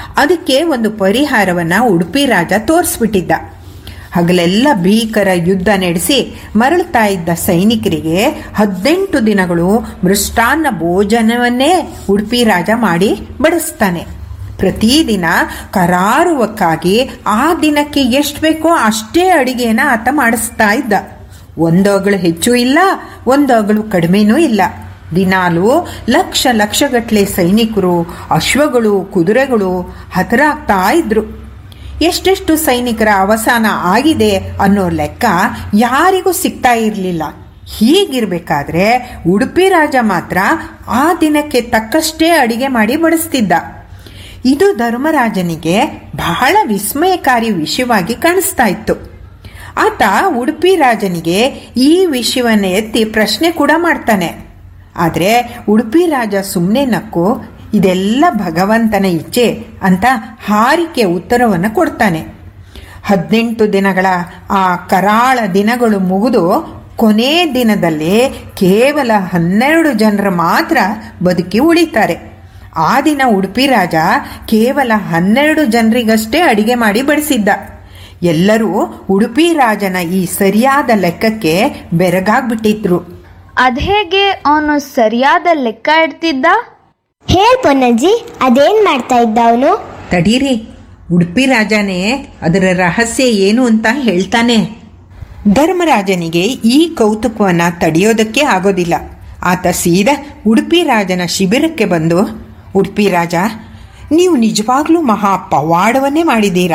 ಅದಕ್ಕೆ ಒಂದು ಪರಿಹಾರವನ್ನ ಉಡುಪಿ ರಾಜ ತೋರಿಸ್ಬಿಟ್ಟಿದ್ದ ಹಗಲೆಲ್ಲ ಭೀಕರ ಯುದ್ಧ ನಡೆಸಿ ಮರಳ್ತಾ ಇದ್ದ ಸೈನಿಕರಿಗೆ ಹದಿನೆಂಟು ದಿನಗಳು ಮೃಷ್ಟಾನ್ನ ಭೋಜನವನ್ನೇ ಉಡುಪಿ ರಾಜ ಮಾಡಿ ಬಡಿಸ್ತಾನೆ ಪ್ರತಿದಿನ ಕರಾರುವಕ್ಕಾಗಿ ಆ ದಿನಕ್ಕೆ ಎಷ್ಟು ಬೇಕೋ ಅಷ್ಟೇ ಅಡಿಗೆನ ಆತ ಮಾಡಿಸ್ತಾ ಇದ್ದ ಒಂದು ಅಗಳು ಹೆಚ್ಚು ಇಲ್ಲ ಒಂದು ಅಗಳು ಕಡಿಮೆನೂ ಇಲ್ಲ ದಿನಾಲು ಲಕ್ಷ ಲಕ್ಷಗಟ್ಟಲೆ ಸೈನಿಕರು ಅಶ್ವಗಳು ಕುದುರೆಗಳು ಹತರಾಗ್ತಾ ಇದ್ರು ಎಷ್ಟೆಷ್ಟು ಸೈನಿಕರ ಅವಸಾನ ಆಗಿದೆ ಅನ್ನೋ ಲೆಕ್ಕ ಯಾರಿಗೂ ಸಿಗ್ತಾ ಇರಲಿಲ್ಲ ಹೀಗಿರ್ಬೇಕಾದ್ರೆ ಉಡುಪಿ ರಾಜ ಮಾತ್ರ ಆ ದಿನಕ್ಕೆ ತಕ್ಕಷ್ಟೇ ಅಡಿಗೆ ಮಾಡಿ ಬಡಿಸ್ತಿದ್ದ ಇದು ಧರ್ಮರಾಜನಿಗೆ ಬಹಳ ವಿಸ್ಮಯಕಾರಿ ವಿಷಯವಾಗಿ ಕಾಣಿಸ್ತಾ ಇತ್ತು ಆತ ಉಡುಪಿ ರಾಜನಿಗೆ ಈ ವಿಷಯವನ್ನ ಎತ್ತಿ ಪ್ರಶ್ನೆ ಕೂಡ ಮಾಡ್ತಾನೆ ಆದರೆ ಉಡುಪಿ ರಾಜ ಸುಮ್ಮನೆ ನಕ್ಕು ಇದೆಲ್ಲ ಭಗವಂತನ ಇಚ್ಛೆ ಅಂತ ಹಾರಿಕೆ ಉತ್ತರವನ್ನು ಕೊಡ್ತಾನೆ ಹದಿನೆಂಟು ದಿನಗಳ ಆ ಕರಾಳ ದಿನಗಳು ಮುಗಿದು ಕೊನೆ ದಿನದಲ್ಲಿ ಕೇವಲ ಹನ್ನೆರಡು ಜನರು ಮಾತ್ರ ಬದುಕಿ ಉಳಿತಾರೆ ಆ ದಿನ ಉಡುಪಿ ರಾಜ ಕೇವಲ ಹನ್ನೆರಡು ಜನರಿಗಷ್ಟೇ ಅಡಿಗೆ ಮಾಡಿ ಬಡಿಸಿದ್ದ ಎಲ್ಲರೂ ಉಡುಪಿ ರಾಜನ ಈ ಸರಿಯಾದ ಲೆಕ್ಕಕ್ಕೆ ಬೆರಗಾಗ್ಬಿಟ್ಟಿದ್ರು ಅದ್ಹೇಗೆ ಅವನು ಸರಿಯಾದ ಲೆಕ್ಕ ಇಡ್ತಿದ್ದ ಹೇಳ್ ಪೊನ್ನಜ್ಜಿ ಅದೇನ್ ಮಾಡ್ತಾ ಇದ್ದ ಅವನು ತಡೀರಿ ಉಡುಪಿ ರಾಜನೇ ಅದರ ರಹಸ್ಯ ಏನು ಅಂತ ಹೇಳ್ತಾನೆ ಧರ್ಮರಾಜನಿಗೆ ಈ ಕೌತುಕವನ್ನು ತಡೆಯೋದಕ್ಕೆ ಆಗೋದಿಲ್ಲ ಆತ ಸೀದಾ ಉಡುಪಿ ರಾಜನ ಶಿಬಿರಕ್ಕೆ ಬಂದು ಉಡುಪಿ ರಾಜ ನೀವು ನಿಜವಾಗ್ಲೂ ಮಹಾ ಪವಾಡವನ್ನೇ ಮಾಡಿದ್ದೀರಾ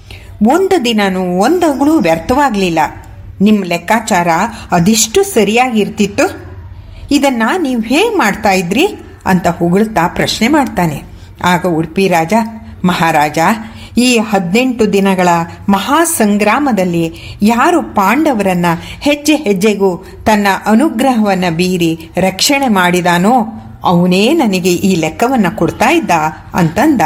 ಒಂದು ದಿನನೂ ಒಂದಗಳು ವ್ಯರ್ಥವಾಗಲಿಲ್ಲ ನಿಮ್ಮ ಲೆಕ್ಕಾಚಾರ ಅದೆಷ್ಟು ಸರಿಯಾಗಿರ್ತಿತ್ತು ಇದನ್ನ ನೀವು ಹೇಗೆ ಮಾಡ್ತಾ ಇದ್ರಿ ಅಂತ ಹೊಗಳ್ತಾ ಪ್ರಶ್ನೆ ಮಾಡ್ತಾನೆ ಆಗ ಉಡುಪಿ ರಾಜ ಮಹಾರಾಜ ಈ ಹದಿನೆಂಟು ದಿನಗಳ ಮಹಾ ಸಂಗ್ರಾಮದಲ್ಲಿ ಯಾರು ಪಾಂಡವರನ್ನ ಹೆಜ್ಜೆ ಹೆಜ್ಜೆಗೂ ತನ್ನ ಅನುಗ್ರಹವನ್ನು ಬೀರಿ ರಕ್ಷಣೆ ಮಾಡಿದಾನೋ ಅವನೇ ನನಗೆ ಈ ಲೆಕ್ಕವನ್ನು ಕೊಡ್ತಾ ಇದ್ದ ಅಂತಂದ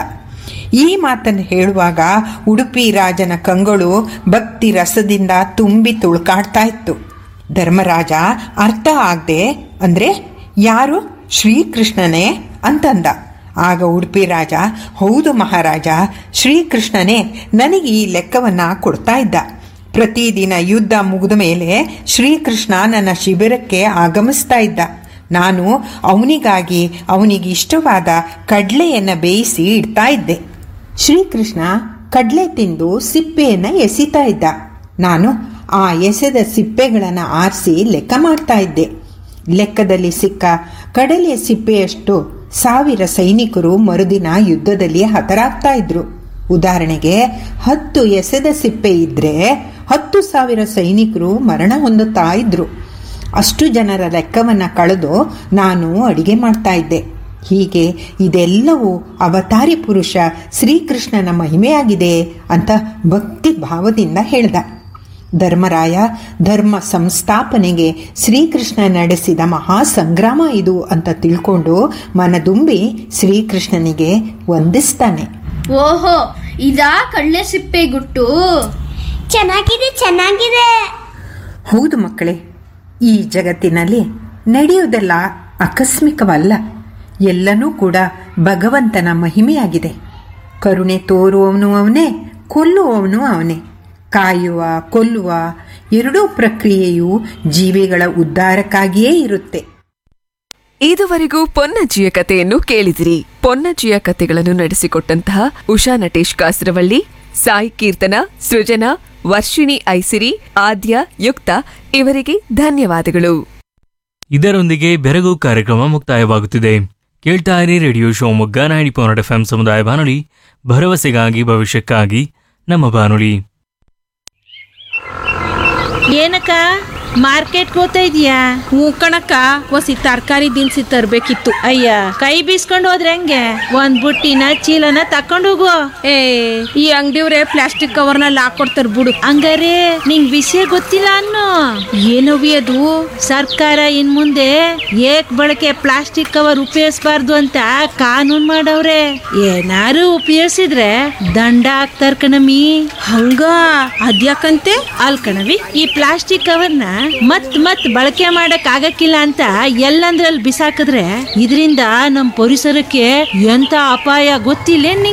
ಈ ಮಾತನ್ನು ಹೇಳುವಾಗ ಉಡುಪಿ ರಾಜನ ಕಂಗಳು ಭಕ್ತಿ ರಸದಿಂದ ತುಂಬಿ ತುಳ್ಕಾಡ್ತಾ ಇತ್ತು ಧರ್ಮರಾಜ ಅರ್ಥ ಆಗದೆ ಅಂದ್ರೆ ಯಾರು ಶ್ರೀಕೃಷ್ಣನೇ ಅಂತಂದ ಆಗ ಉಡುಪಿ ರಾಜ ಹೌದು ಮಹಾರಾಜ ಶ್ರೀಕೃಷ್ಣನೇ ನನಗೆ ಈ ಲೆಕ್ಕವನ್ನ ಕೊಡ್ತಾ ಇದ್ದ ಪ್ರತಿದಿನ ಯುದ್ಧ ಮುಗಿದ ಮೇಲೆ ಶ್ರೀಕೃಷ್ಣ ನನ್ನ ಶಿಬಿರಕ್ಕೆ ಆಗಮಿಸ್ತಾ ಇದ್ದ ನಾನು ಅವನಿಗಾಗಿ ಅವನಿಗೆ ಇಷ್ಟವಾದ ಕಡ್ಲೆಯನ್ನು ಬೇಯಿಸಿ ಇಡ್ತಾ ಇದ್ದೆ ಶ್ರೀಕೃಷ್ಣ ಕಡ್ಲೆ ತಿಂದು ಸಿಪ್ಪೆಯನ್ನು ಎಸಿತಾ ಇದ್ದ ನಾನು ಆ ಎಸೆದ ಸಿಪ್ಪೆಗಳನ್ನು ಆರಿಸಿ ಲೆಕ್ಕ ಮಾಡ್ತಾ ಇದ್ದೆ ಲೆಕ್ಕದಲ್ಲಿ ಸಿಕ್ಕ ಕಡಲೆ ಸಿಪ್ಪೆಯಷ್ಟು ಸಾವಿರ ಸೈನಿಕರು ಮರುದಿನ ಯುದ್ಧದಲ್ಲಿ ಹತರಾಗ್ತಾ ಇದ್ರು ಉದಾಹರಣೆಗೆ ಹತ್ತು ಎಸೆದ ಸಿಪ್ಪೆ ಇದ್ರೆ ಹತ್ತು ಸಾವಿರ ಸೈನಿಕರು ಮರಣ ಹೊಂದುತ್ತಾ ಇದ್ರು ಅಷ್ಟು ಜನರ ಲೆಕ್ಕವನ್ನು ಕಳೆದು ನಾನು ಅಡಿಗೆ ಮಾಡ್ತಾ ಇದ್ದೆ ಹೀಗೆ ಇದೆಲ್ಲವೂ ಅವತಾರಿ ಪುರುಷ ಶ್ರೀಕೃಷ್ಣನ ಮಹಿಮೆಯಾಗಿದೆ ಅಂತ ಭಕ್ತಿ ಭಾವದಿಂದ ಹೇಳ್ದ ಧರ್ಮರಾಯ ಧರ್ಮ ಸಂಸ್ಥಾಪನೆಗೆ ಶ್ರೀಕೃಷ್ಣ ನಡೆಸಿದ ಮಹಾ ಸಂಗ್ರಾಮ ಇದು ಅಂತ ತಿಳ್ಕೊಂಡು ಮನದುಂಬಿ ಶ್ರೀಕೃಷ್ಣನಿಗೆ ವಂದಿಸ್ತಾನೆ ಓಹೋ ಇದಾ ಕಳ್ಳೆ ಸಿಪ್ಪೆ ಗುಟ್ಟು ಚೆನ್ನಾಗಿದೆ ಚೆನ್ನಾಗಿದೆ ಹೌದು ಮಕ್ಕಳೇ ಈ ಜಗತ್ತಿನಲ್ಲಿ ನಡೆಯುವುದೆಲ್ಲ ಆಕಸ್ಮಿಕವಲ್ಲ ಎಲ್ಲನೂ ಕೂಡ ಭಗವಂತನ ಮಹಿಮೆಯಾಗಿದೆ ಕರುಣೆ ತೋರುವವನು ಅವನೇ ಕೊಲ್ಲುವವನು ಅವನೇ ಕಾಯುವ ಕೊಲ್ಲುವ ಎರಡೂ ಪ್ರಕ್ರಿಯೆಯು ಜೀವಿಗಳ ಉದ್ಧಾರಕ್ಕಾಗಿಯೇ ಇರುತ್ತೆ ಇದುವರೆಗೂ ಪೊನ್ನಜ್ಜಿಯ ಕಥೆಯನ್ನು ಕೇಳಿದಿರಿ ಪೊನ್ನಜ್ಜಿಯ ಕಥೆಗಳನ್ನು ನಡೆಸಿಕೊಟ್ಟಂತಹ ಉಷಾ ನಟೇಶ್ ಕಾಸರವಳ್ಳಿ ಸಾಯಿ ಕೀರ್ತನ ಸೃಜನಾ ವರ್ಷಿಣಿ ಐಸಿರಿ ಆದ್ಯ ಯುಕ್ತ ಇವರಿಗೆ ಧನ್ಯವಾದಗಳು ಇದರೊಂದಿಗೆ ಬೆರಗು ಕಾರ್ಯಕ್ರಮ ಮುಕ್ತಾಯವಾಗುತ್ತಿದೆ ಕೇಳ್ತಾ ಇರಿ radio Shivamogga ninety point F M ಸಮುದಾಯ ಬಾನುಲಿ ಭರವಸೆಗಾಗಿ ಭವಿಷ್ಯಕ್ಕಾಗಿ ನಮ್ಮ ಬಾನುಲಿ ಏನಕ್ಕ ಮಾರ್ಕೆಟ್ಗೆ ಹೋಗ್ತಾ ಇದೀಯಾ ಹ್ಞೂ ಕಣಕ್ಕ ಒಸಿ ತರಕಾರಿ ದಿನಸಿ ತರ್ಬೇಕಿತ್ತು ಅಯ್ಯ ಕೈ ಬೀಸ್ಕೊಂಡು ಹೋದ್ರೆ ಹೆಂಗೆ ಒಂದ್ ಬುಟ್ಟಿನ ಚೀಲನ ತಕೊಂಡು ಹೋಗು ಏ ಈ ಅಂಗಡಿಯವ್ರೆ ಪ್ಲಾಸ್ಟಿಕ್ ಕವರ್ನಲ್ಲಿ ಹಾಕೊಡ್ತಾರ ಬಿಡು ಹಂಗಾರೆ ನಿಂಗ್ ವಿಷಯ ಗೊತ್ತಿಲ್ಲ ಅನ್ನೋ ಏನವಿ ಅದು ಸರ್ಕಾರ ಇನ್ ಮುಂದೆ ಏಕ್ ಬಳಕೆ ಪ್ಲಾಸ್ಟಿಕ್ ಕವರ್ ಉಪಯೋಗಿಸಬಾರ್ದು ಅಂತ ಕಾನೂನ್ ಮಾಡವ್ರೆ ಏನಾರು ಉಪಯೋಗಿಸಿದ್ರೆ ದಂಡ ಹಾಕ್ತಾರ ಕಣಮಿ ಹಂಗ ಅದ್ಯಾಕಂತೆ ಅಲ್ ಕಣವಿ ಈ ಪ್ಲಾಸ್ಟಿಕ್ ಕವರ್ನ ಮತ್ ಮತ್ ಬಳಕೆ ಮಾಡಕ್ ಆಗಕ್ಕಿಲ್ಲ ಅಂತ ಎಲ್ಲಂದ್ರಲ್ಲಿ ಬಿಸಾಕಿದ್ರೆ ಇದರಿಂದ ನಮ್ ಪರಿಸರಕ್ಕೆ ಎಂತ ಅಪಾಯ ಗೊತ್ತಿಲ್ಲ ನಿಂಗೆ